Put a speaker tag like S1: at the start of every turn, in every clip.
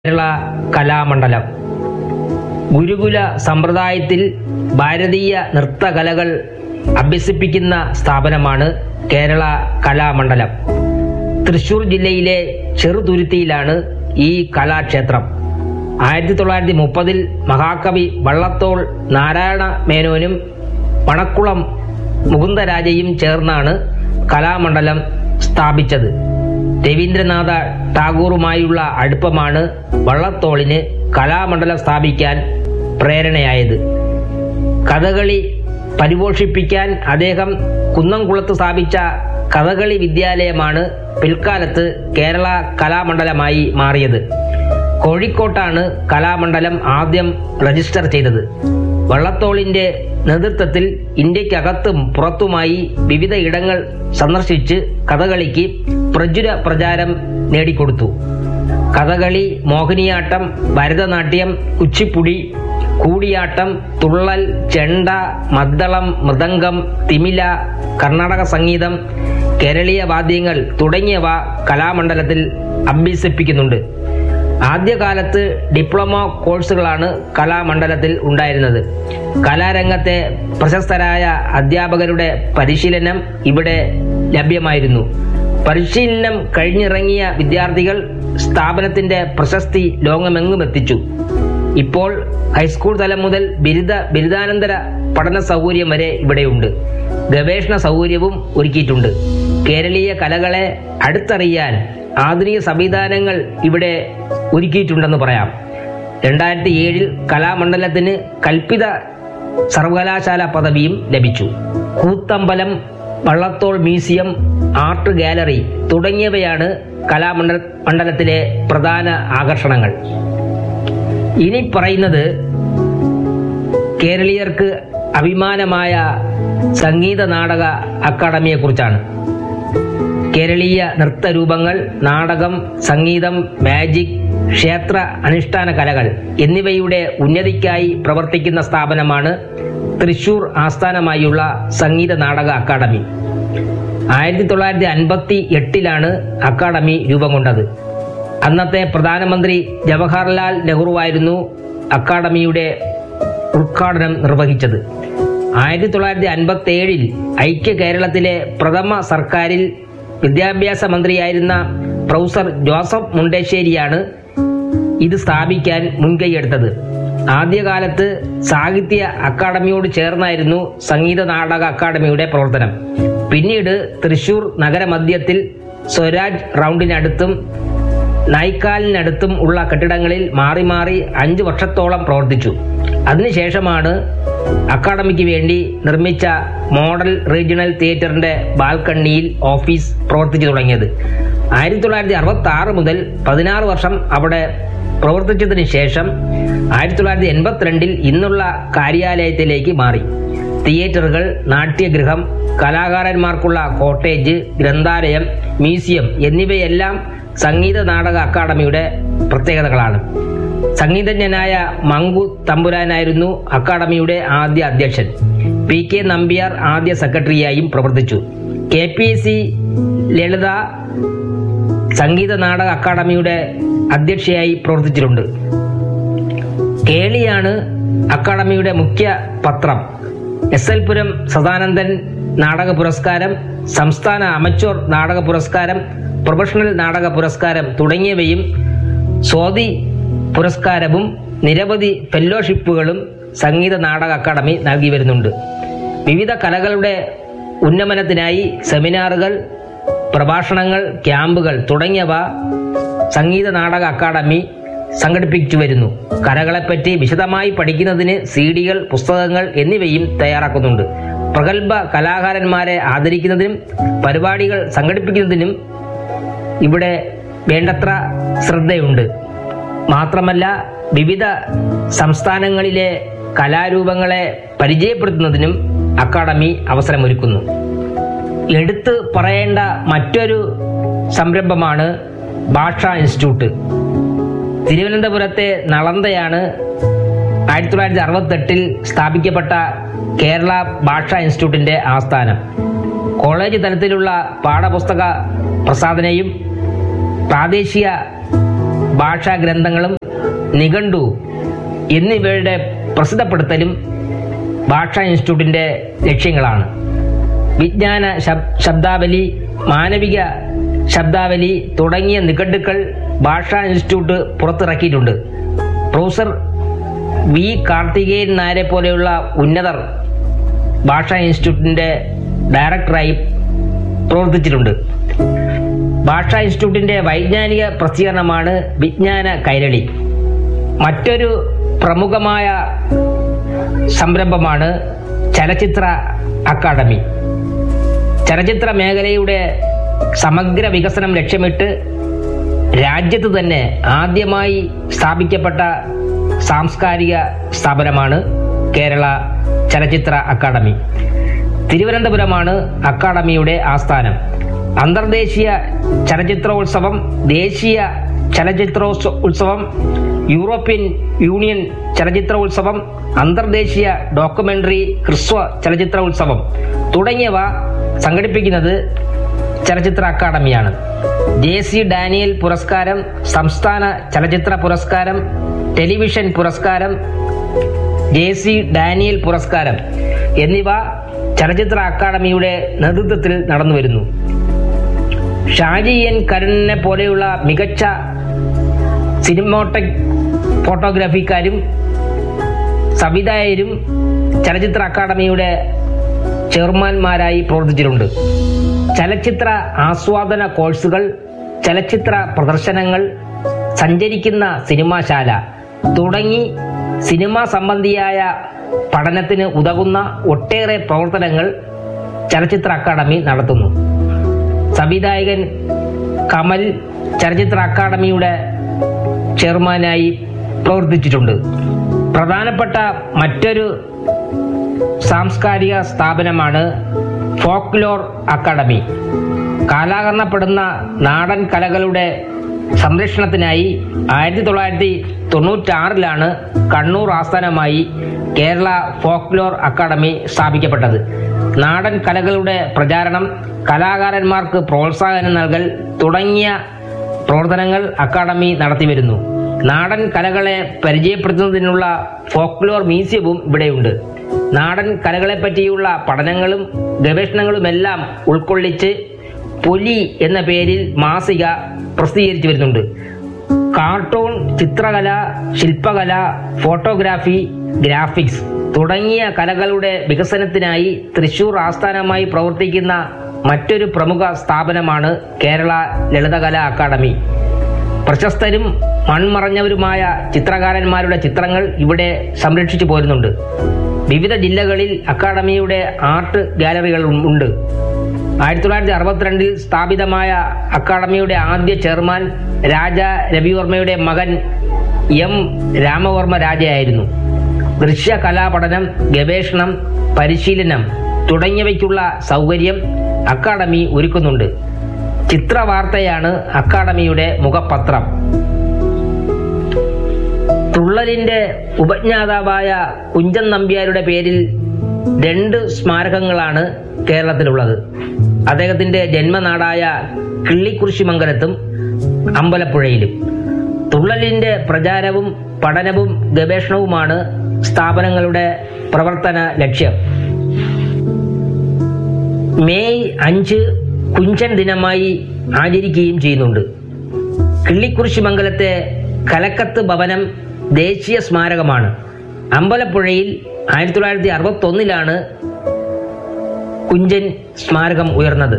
S1: കേരള കലാമണ്ഡലം ഗുരുകുല സമ്പ്രദായത്തിൽ ഭാരതീയ നൃത്തകലകൾ അഭ്യസിപ്പിക്കുന്ന സ്ഥാപനമാണ് കേരള കലാമണ്ഡലം തൃശൂർ ജില്ലയിലെ ചെറുതുരുത്തിയിലാണ് ഈ കലാക്ഷേത്രം ആയിരത്തി തൊള്ളായിരത്തി മുപ്പതിൽ മഹാകവി വള്ളത്തോൾ നാരായണ മേനോനും മണക്കുളം മുകുന്ദരാജയും ചേർന്നാണ് കലാമണ്ഡലം സ്ഥാപിച്ചത് രവീന്ദ്രനാഥ ടാഗോറുമായുള്ള അടുപ്പമാണ് വള്ളത്തോളിന് കലാമണ്ഡലം സ്ഥാപിക്കാൻ പ്രേരണയായത് കഥകളി പരിപോഷിപ്പിക്കാൻ അദ്ദേഹം കുന്നംകുളത്ത് സ്ഥാപിച്ച കഥകളി വിദ്യാലയമാണ് പിൽക്കാലത്ത് കേരള കലാമണ്ഡലമായി മാറിയത് കോഴിക്കോട്ടാണ് കലാമണ്ഡലം ആദ്യം രജിസ്റ്റർ ചെയ്തത് വള്ളത്തോളിന്റെ നേതൃത്വത്തിൽ ഇന്ത്യക്കകത്തും പുറത്തുമായി വിവിധ ഇടങ്ങൾ സന്ദർശിച്ച് കഥകളിക്ക് പ്രചുര പ്രചാരം നേടിക്കൊടുത്തു കഥകളി മോഹിനിയാട്ടം ഭരതനാട്യം കുച്ചിപ്പുടി കൂടിയാട്ടം തുള്ളൽ ചെണ്ട മദ്ദളം മൃദംഗം തിമില കർണാടക സംഗീതം കേരളീയ വാദ്യങ്ങൾ തുടങ്ങിയവ കലാമണ്ഡലത്തിൽ അഭ്യസിപ്പിക്കുന്നുണ്ട് ആദ്യകാലത്ത് ഡിപ്ലോമ കോഴ്സുകളാണ് കലാമണ്ഡലത്തിൽ ഉണ്ടായിരുന്നത് കലാരംഗത്തെ പ്രശസ്തരായ അധ്യാപകരുടെ പരിശീലനം ഇവിടെ ലഭ്യമായിരുന്നു പരിശീലനം കഴിഞ്ഞിറങ്ങിയ വിദ്യാർത്ഥികൾ സ്ഥാപനത്തിന്റെ പ്രശസ്തി ലോകമെങ്ങും എത്തിച്ചു ഇപ്പോൾ ഹൈസ്കൂൾ തലം മുതൽ ബിരുദ ബിരുദാനന്തര പഠന സൗകര്യം വരെ ഇവിടെയുണ്ട് ഗവേഷണ സൗകര്യവും ഒരുക്കിയിട്ടുണ്ട് കേരളീയ കലകളെ അടുത്തറിയാൻ ആധുനിക സംവിധാനങ്ങൾ ഇവിടെ ഒരുക്കിയിട്ടുണ്ടെന്ന് പറയാം രണ്ടായിരത്തി ഏഴിൽ കലാമണ്ഡലത്തിന് കൽപ്പിത സർവകലാശാല പദവിയും ലഭിച്ചു koothambalam Vallathol museum art gallery തുടങ്ങിയവയാണ് കലാമണ്ഡല മണ്ഡലത്തിലെ പ്രധാന ആകർഷണങ്ങൾ ഇനി പറയുന്നത് കേരളീയർക്ക് അഭിമാനമായ സംഗീത നാടക അക്കാദമിയെ കുറിച്ചാണ് കേരളീയ നൃത്തരൂപങ്ങൾ നാടകം സംഗീതം മാജിക് ക്ഷേത്ര അനുഷ്ഠാന കലകൾ എന്നിവയുടെ ഉന്നതിക്കായി പ്രവർത്തിക്കുന്ന സ്ഥാപനമാണ് തൃശൂർ ആസ്ഥാനമായുള്ള സംഗീത നാടക അക്കാദമി ആയിരത്തി തൊള്ളായിരത്തി അൻപത്തി എട്ടിലാണ് അക്കാദമി രൂപം കൊണ്ടത് അന്നത്തെ പ്രധാനമന്ത്രി ജവഹർലാൽ നെഹ്റുവായിരുന്നു അക്കാദമിയുടെ ഉദ്ഘാടനം നിർവഹിച്ചത് ആയിരത്തി തൊള്ളായിരത്തി അൻപത്തി ഏഴിൽ ഐക്യ കേരളത്തിലെ പ്രഥമ സർക്കാരിൽ വിദ്യാഭ്യാസ മന്ത്രിയായിരുന്ന പ്രൊഫസർ ജോസഫ് മുണ്ടശ്ശേരിയാണ് ഇത് സ്ഥാപിക്കാൻ മുൻകൈയെടുത്തത് ആദ്യകാലത്ത് സാഹിത്യ അക്കാദമിയോട് ചേർന്നായിരുന്നു സംഗീത നാടക അക്കാദമിയുടെ പ്രവർത്തനം പിന്നീട് തൃശൂർ നഗരമധ്യത്തിൽ സ്വരാജ് റൗണ്ടിനടുത്തും നൈക്കാലിനടുത്തും ഉള്ള കെട്ടിടങ്ങളിൽ മാറി മാറി അഞ്ചു വർഷത്തോളം പ്രവർത്തിച്ചു അതിനുശേഷമാണ് അക്കാദമിക്ക് വേണ്ടി നിർമ്മിച്ച മോഡൽ റീജിയണൽ തിയേറ്ററിന്റെ ബാൽക്കണ്ണിയിൽ ഓഫീസ് പ്രവർത്തിച്ചു തുടങ്ങിയത് ആയിരത്തി തൊള്ളായിരത്തി അറുപത്തി ആറ് മുതൽ പതിനാറ് വർഷം അവിടെ പ്രവർത്തിച്ചതിന് ശേഷം ആയിരത്തി തൊള്ളായിരത്തി എൺപത്തിരണ്ടിൽ ഇന്നുള്ള കാര്യാലയത്തിലേക്ക് മാറി തിയേറ്ററുകൾ നാട്യഗൃഹം കലാകാരന്മാർക്കുള്ള കോട്ടേജ് ഗ്രന്ഥാലയം മ്യൂസിയം എന്നിവയെല്ലാം സംഗീത നാടക അക്കാദമിയുടെ പ്രത്യേകതകളാണ് സംഗീതജ്ഞനായ മങ്കു തമ്പുരാനായിരുന്നു അക്കാദമിയുടെ ആദ്യ അധ്യക്ഷൻ പി കെ നമ്പ്യാർ ആദ്യ സെക്രട്ടറിയായും പ്രവർത്തിച്ചു K P S C Lalitha സംഗീത നാടക അക്കാദമിയുടെ അധ്യക്ഷയായി പ്രവർത്തിച്ചിട്ടുണ്ട് കേളിയാണ് അക്കാദമിയുടെ മുഖ്യ പത്രം എസ് എൽ പുരം സദാനന്ദൻ നാടക പുരസ്കാരം സംസ്ഥാന അമച്വർ നാടക പുരസ്കാരം പ്രൊഫഷണൽ നാടക പുരസ്കാരം തുടങ്ങിയവയും സ്വാതി പുരസ്കാരവും നിരവധി ഫെല്ലോഷിപ്പുകളും സംഗീത നാടക അക്കാദമി നൽകി വരുന്നുണ്ട് വിവിധ കലകളുടെ ഉന്നമനത്തിനായി സെമിനാറുകൾ പ്രഭാഷണങ്ങൾ ക്യാമ്പുകൾ തുടങ്ങിയവ സംഗീത നാടക അക്കാദമി സംഘടിപ്പിച്ചു വരുന്നു കലകളെപ്പറ്റി വിശദമായി പഠിക്കുന്നതിന് സി ഡികൾ പുസ്തകങ്ങൾ എന്നിവയും തയ്യാറാക്കുന്നുണ്ട് പ്രഗത്ഭ കലാകാരന്മാരെ ആദരിക്കുന്നതിനും പരിപാടികൾ സംഘടിപ്പിക്കുന്നതിനും ഇവിടെ വേണ്ടത്ര ശ്രദ്ധയുണ്ട് മാത്രമല്ല വിവിധ സംസ്ഥാനങ്ങളിലെ കലാരൂപങ്ങളെ പരിചയപ്പെടുത്തുന്നതിനും അക്കാദമി അവസരമൊരുക്കുന്നു എടുത്ത് പറയേണ്ട മറ്റൊരു സംരംഭമാണ് ഭാഷാ ഇൻസ്റ്റിറ്റ്യൂട്ട് തിരുവനന്തപുരത്തെ നളന്തയാണ് ആയിരത്തി തൊള്ളായിരത്തി അറുപത്തെട്ടിൽ സ്ഥാപിക്കപ്പെട്ട കേരള ഭാഷാ ഇൻസ്റ്റിറ്റ്യൂട്ടിന്റെ ആസ്ഥാനം കോളേജ് തലത്തിലുള്ള പാഠപുസ്തക പ്രസാധനയും പ്രാദേശിക ഭാഷാ ഗ്രന്ഥങ്ങളും നിഘണ്ടു എന്നിവയുടെ പ്രസിദ്ധപ്പെടുത്തലും ഭാഷാ ഇൻസ്റ്റിറ്റ്യൂട്ടിന്റെ ലക്ഷ്യങ്ങളാണ് വിജ്ഞാന ശബ്- ശബ്ദാവലി മാനവിക ശബ്ദാവലി തുടങ്ങിയ നിഘണ്ടുക്കൾ ഭാഷാ ഇൻസ്റ്റിറ്റ്യൂട്ട് പുറത്തിറക്കിയിട്ടുണ്ട് പ്രൊഫസർ വി കാർത്തികേയൻ നായരെ പോലെയുള്ള ഉന്നതർ ഭാഷാ ഇൻസ്റ്റിറ്റ്യൂട്ടിന്റെ ഡയറക്ടറായി പ്രവർത്തിച്ചിട്ടുണ്ട് ഭാഷാ ഇൻസ്റ്റിറ്റ്യൂട്ടിന്റെ വൈജ്ഞാനിക പ്രസിദ്ധീകരണമാണ് വിജ്ഞാന കൈരളി മറ്റൊരു പ്രമുഖമായ സംരംഭമാണ് ചലച്ചിത്ര അക്കാദമി ചലച്ചിത്ര മേഖലയുടെ സമഗ്ര വികസനം ലക്ഷ്യമിട്ട് രാജ്യത്ത് തന്നെ ആദ്യമായി സ്ഥാപിക്കപ്പെട്ട സാംസ്കാരിക സ്ഥാപനമാണ് കേരള ചലച്ചിത്ര അക്കാദമി തിരുവനന്തപുരമാണ് അക്കാദമിയുടെ ആസ്ഥാനം അന്തർദേശീയ ചലച്ചിത്രോത്സവം ദേശീയ ചലച്ചിത്രോത്സ- ഉത്സവം യൂറോപ്യൻ യൂണിയൻ ചലച്ചിത്രോത്സവം അന്തർദേശീയ ഡോക്യുമെന്ററി ഹ്രസ്വ ചലച്ചിത്രോത്സവം തുടങ്ങിയവ സംഘടിപ്പിക്കുന്നത് ചലച്ചിത്ര അക്കാദമിയാണ് ജെ സി ഡാനിയൽ പുരസ്കാരം സംസ്ഥാന ചലച്ചിത്ര പുരസ്കാരം ടെലിവിഷൻ പുരസ്കാരം ജെ സി ഡാനിയൽ പുരസ്കാരം എന്നിവ ചലച്ചിത്ര അക്കാദമിയുടെ നേതൃത്വത്തിൽ നടന്നു വരുന്നു ഷാജി എൻ കരുണിനെ പോലെയുള്ള മികച്ച സിനിമോട്ടക് ഫോട്ടോഗ്രാഫിക്കാരും സംവിധായകരും ചലച്ചിത്ര അക്കാദമിയുടെ ചെയർമാൻമാരായി പ്രവർത്തിച്ചിട്ടുണ്ട് ചലച്ചിത്ര ആസ്വാദന കോഴ്സുകൾ ചലച്ചിത്ര പ്രദർശനങ്ങൾ സഞ്ചരിക്കുന്ന സിനിമാശാല തുടങ്ങി സിനിമാ സംബന്ധിയായ പഠനത്തിന് ഉതകുന്ന ഒട്ടേറെ പ്രവർത്തനങ്ങൾ ചലച്ചിത്ര അക്കാദമി നടത്തുന്നു സംവിധായകൻ കമൽ ചലച്ചിത്ര അക്കാദമിയുടെ ചെയർമാനായി പ്രവർത്തിച്ചിട്ടുണ്ട് പ്രധാനപ്പെട്ട മറ്റൊരു സാംസ്കാരിക സ്ഥാപനമാണ് ഫോക്ലോർ അക്കാദമി കാലാകരണപ്പെടുന്ന നാടൻ കലകളുടെ സംരക്ഷണത്തിനായി ആയിരത്തി തൊള്ളായിരത്തി തൊണ്ണൂറ്റാറിലാണ് കണ്ണൂർ ആസ്ഥാനമായി കേരള ഫോക്ലോർ അക്കാദമി സ്ഥാപിക്കപ്പെട്ടത് നാടൻ കലകളുടെ പ്രചാരണം കലാകാരന്മാർക്ക് പ്രോത്സാഹനം നൽകൽ തുടങ്ങിയ പ്രവർത്തനങ്ങൾ അക്കാദമി നടത്തിവരുന്നു നാടൻ കലകളെ പരിചയപ്പെടുത്തുന്നതിനുള്ള ഫോക്ലോർ മ്യൂസിയവും ഇവിടെയുണ്ട് നാടൻ കലകളെ പറ്റിയുള്ള പഠനങ്ങളും ഗവേഷണങ്ങളുമെല്ലാം ഉൾക്കൊള്ളിച്ച് പൊലി എന്ന പേരിൽ മാസിക പ്രസിദ്ധീകരിച്ചു വരുന്നുണ്ട് കാർട്ടൂൺ ചിത്രകല ശില്പകല ഫോട്ടോഗ്രാഫി ഗ്രാഫിക്സ് തുടങ്ങിയ കലകളുടെ വികസനത്തിനായി തൃശൂർ ആസ്ഥാനമായി പ്രവർത്തിക്കുന്ന മറ്റൊരു പ്രമുഖ സ്ഥാപനമാണ് കേരള ലളിതകലാ അക്കാദമി പ്രശസ്തരും മൺമറഞ്ഞവരുമായ ചിത്രകാരന്മാരുടെ ചിത്രങ്ങൾ ഇവിടെ സംരക്ഷിച്ചു പോരുന്നുണ്ട് വിവിധ ജില്ലകളിൽ അക്കാദമിയുടെ ആർട്ട് ഗാലറികൾ ഉണ്ട് ആയിരത്തി തൊള്ളായിരത്തി അറുപത്തിരണ്ടിൽ സ്ഥാപിതമായ അക്കാദമിയുടെ ആദ്യ ചെയർമാൻ രാജ രവിവർമ്മയുടെ മകൻ എം രാമവർമ്മ രാജയായിരുന്നു ദൃശ്യ കലാപഠനം ഗവേഷണം പരിശീലനം തുടങ്ങിയവയ്ക്കുള്ള സൗകര്യം അക്കാദമി ഒരുക്കുന്നുണ്ട് ചിത്രവാർത്തയാണ് അക്കാദമിയുടെ മുഖപത്രം തുള്ളലിന്റെ ഉപജ്ഞാതാവായ കുഞ്ചൻ നമ്പ്യാരുടെ പേരിൽ രണ്ട് സ്മാരകങ്ങളാണ് കേരളത്തിലുള്ളത് അദ്ദേഹത്തിന്റെ ജന്മനാടായ കിള്ളിക്കുറിശിമംഗലത്തും അമ്പലപ്പുഴയിലും തുള്ളലിന്റെ പ്രചാരവും പഠനവും ഗവേഷണവുമാണ് സ്ഥാപനങ്ങളുടെ പ്രവർത്തന ലക്ഷ്യം മെയ് അഞ്ച് കുഞ്ചൻ ദിനമായി ആചരിക്കുകയും ചെയ്യുന്നുണ്ട് കിള്ളിക്കുറിശി മംഗലത്തെ കലക്കത്ത് ഭവനം ദേശീയ സ്മാരകമാണ് അമ്പലപ്പുഴയിൽ ആയിരത്തി തൊള്ളായിരത്തി അറുപത്തി ഒന്നിലാണ് കുഞ്ചൻ സ്മാരകം ഉയർന്നത്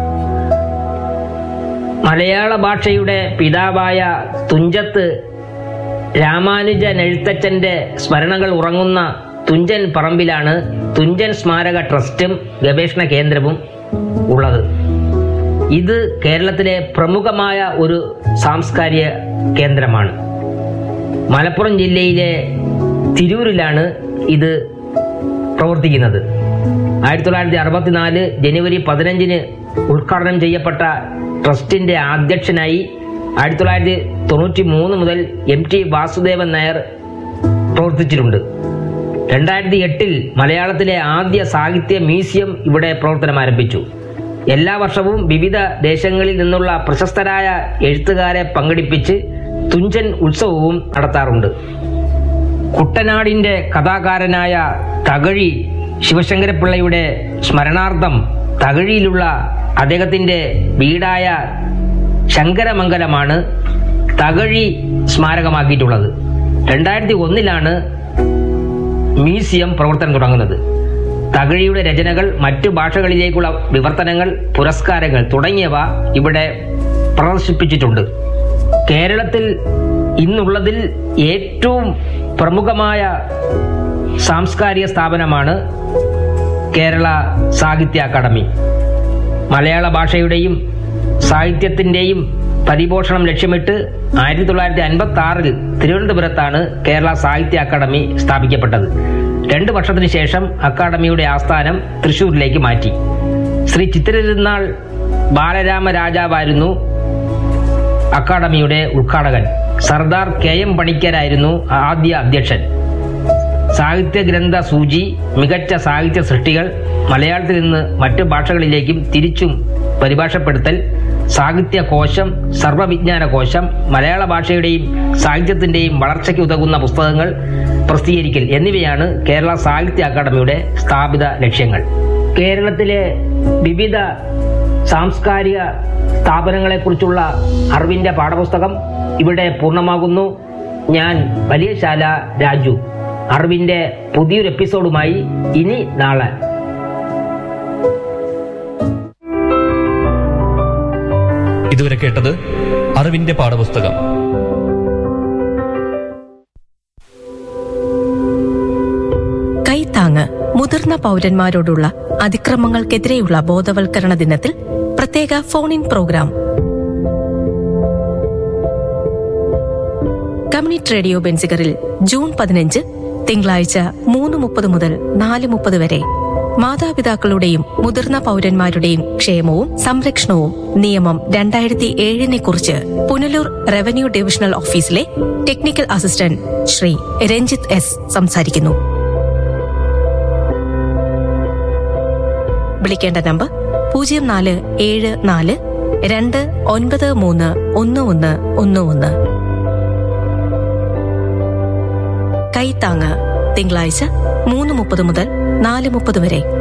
S1: മലയാള ഭാഷയുടെ പിതാവായ തുഞ്ചത്ത് രാമാനുജൻ എഴുത്തച്ഛന്റെ സ്മരണകൾ ഉറങ്ങുന്ന തുഞ്ചൻ പറമ്പിലാണ് തുഞ്ചൻ സ്മാരക ട്രസ്റ്റും ഗവേഷണ കേന്ദ്രവും ഉള്ളത് ഇത് കേരളത്തിലെ പ്രമുഖമായ ഒരു സാംസ്കാരിക കേന്ദ്രമാണ് മലപ്പുറം ജില്ലയിലെ തിരൂരിലാണ് ഇത് പ്രവർത്തിക്കുന്നത് ആയിരത്തി തൊള്ളായിരത്തി അറുപത്തിനാല് ജനുവരി പതിനഞ്ചിന് ഉദ്ഘാടനം ചെയ്യപ്പെട്ട ട്രസ്റ്റിന്റെ അധ്യക്ഷനായി ആയിരത്തി തൊള്ളായിരത്തി തൊണ്ണൂറ്റി മൂന്ന് മുതൽ എം ടി വാസുദേവൻ നായർ പ്രവർത്തിച്ചിട്ടുണ്ട് രണ്ടായിരത്തി എട്ടിൽ മലയാളത്തിലെ ആദ്യ സാഹിത്യ മ്യൂസിയം ഇവിടെ പ്രവർത്തനം ആരംഭിച്ചു എല്ലാ വർഷവും വിവിധ ദേശങ്ങളിൽ നിന്നുള്ള പ്രശസ്തരായ എഴുത്തുകാരെ പങ്കെടുപ്പിച്ച് തുഞ്ചൻ ഉത്സവവും നടത്താറുണ്ട് കുട്ടനാടിന്റെ കഥാകാരനായ തകഴി ശിവശങ്കരപ്പിള്ളയുടെ സ്മരണാർത്ഥം തകഴിയിലുള്ള അദ്ദേഹത്തിന്റെ വീടായ ശങ്കരമംഗലമാണ് തകഴി സ്മാരകമാക്കിയിട്ടുള്ളത് രണ്ടായിരത്തി ഒന്നിലാണ് മ്യൂസിയം പ്രവർത്തനം തുടങ്ങുന്നത് തകഴിയുടെ രചനകൾ മറ്റു ഭാഷകളിലേക്കുള്ള വിവർത്തനങ്ങൾ പുരസ്കാരങ്ങൾ തുടങ്ങിയവ ഇവിടെ പ്രദർശിപ്പിച്ചിട്ടുണ്ട് കേരളത്തിൽ ഇന്നുള്ളതിൽ ഏറ്റവും പ്രമുഖമായ സാംസ്കാരിക സ്ഥാപനമാണ് കേരള സാഹിത്യ അക്കാദമി മലയാള ഭാഷയുടെയും സാഹിത്യത്തിന്റെയും പരിപോഷണം ലക്ഷ്യമിട്ട് ആയിരത്തി തൊള്ളായിരത്തി അൻപത്തി ആറിൽ തിരുവനന്തപുരത്താണ് കേരള സാഹിത്യ അക്കാദമി സ്ഥാപിക്കപ്പെട്ടത് രണ്ട് വർഷത്തിനു ശേഷം അക്കാദമിയുടെ ആസ്ഥാനം തൃശൂരിലേക്ക് മാറ്റി ശ്രീ ചിത്തിരതിരുന്നാൾ ബാലരാമ രാജാവായിരുന്നു അക്കാദമിയുടെ ഉദ്ഘാടകൻ സർദാർ കെ എം പണിക്കരായിരുന്നു ആദ്യ അധ്യക്ഷൻ സാഹിത്യ ഗ്രന്ഥ സൂചി മികച്ച സാഹിത്യ സൃഷ്ടികൾ മലയാളത്തിൽ നിന്ന് മറ്റു ഭാഷകളിലേക്കും തിരിച്ചും പരിഭാഷപ്പെടുത്തൽ സാഹിത്യ കോശം സർവവിജ്ഞാന കോശം മലയാള ഭാഷയുടെയും സാഹിത്യത്തിന്റെയും വളർച്ചയ്ക്ക് ഉതകുന്ന പുസ്തകങ്ങൾ പ്രസിദ്ധീകരിക്കൽ എന്നിവയാണ് കേരള സാഹിത്യ അക്കാദമിയുടെ സ്ഥാപിത ലക്ഷ്യങ്ങൾ കേരളത്തിലെ വിവിധ സാംസ്കാരിക സ്ഥാപനങ്ങളെക്കുറിച്ചുള്ള അറിവിന്റെ പാഠപുസ്തകം ഇവിടെ പൂർണ്ണമാകുന്നു ഞാൻ വലിയശാല രാജു അറിവിന്റെ പുതിയൊരു എപ്പിസോഡുമായി ഇനി നാളെ
S2: ഇതുവരെ കേട്ടത് അറിവിന്റെ പാഠപുസ്തകം
S3: കൈത്താങ്ങ് മുതിർന്ന പൗരന്മാരോടുള്ള അതിക്രമങ്ങൾക്കെതിരെയുള്ള ബോധവൽക്കരണ ദിനത്തിൽ പ്രത്യേക phone in programme community radio ബെൻസിഗറിൽ ജൂൺ പതിനഞ്ച് തിങ്കളാഴ്ച മൂന്ന് മുപ്പത് മുതൽ നാല് മുപ്പത് വരെ മാതാപിതാക്കളുടെയും മുതിർന്ന പൗരന്മാരുടെയും ക്ഷേമവും സംരക്ഷണവും നിയമം രണ്ടായിരത്തി ഏഴിനെ കുറിച്ച് പുനലൂർ റവന്യൂ ഡിവിഷണൽ ഓഫീസിലെ technical assistant Shri Ranjith S സംസാരിക്കുന്നു വിളിക്കേണ്ട നമ്പർ പൂജ്യം നാല് ഏഴ് നാല് രണ്ട് ഒൻപത് മൂന്ന് ഒന്ന് ഒന്ന് ഒന്ന് ഒന്ന് കൈത്താങ്ങ് തിങ്കളാഴ്ച മൂന്ന് മുപ്പത് മുതൽ നാല് മുപ്പത് വരെ